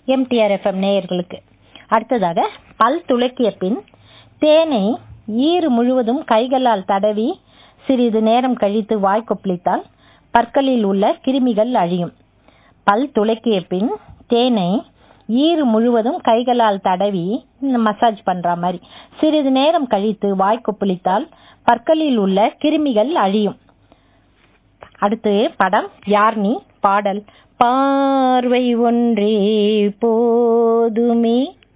MTR FM நேயர்களுக்கு அடுத்ததாக பல் துளக்கிய பின் தேனை ஈறு முழுவதும் கைகளால் தடவி சிறிது நேரம் கழித்து வாய் கொப்பளித்தால் பற்களில் உள்ள கிருமிகள் அழியும் பல் துளக்கிய பின் தேனை ஈறு முழுவதும் கைகளால் தடவி மசாஜ் பண்ற மாதிரி சிறிது நேரம் கழித்து வாய் கொப்பளித்தால் பற்களில் உள்ள கிருமிகள் அழியும் அடுத்து படம் யார் நீ பாடல் பார்வை ஒன்றே போதுமே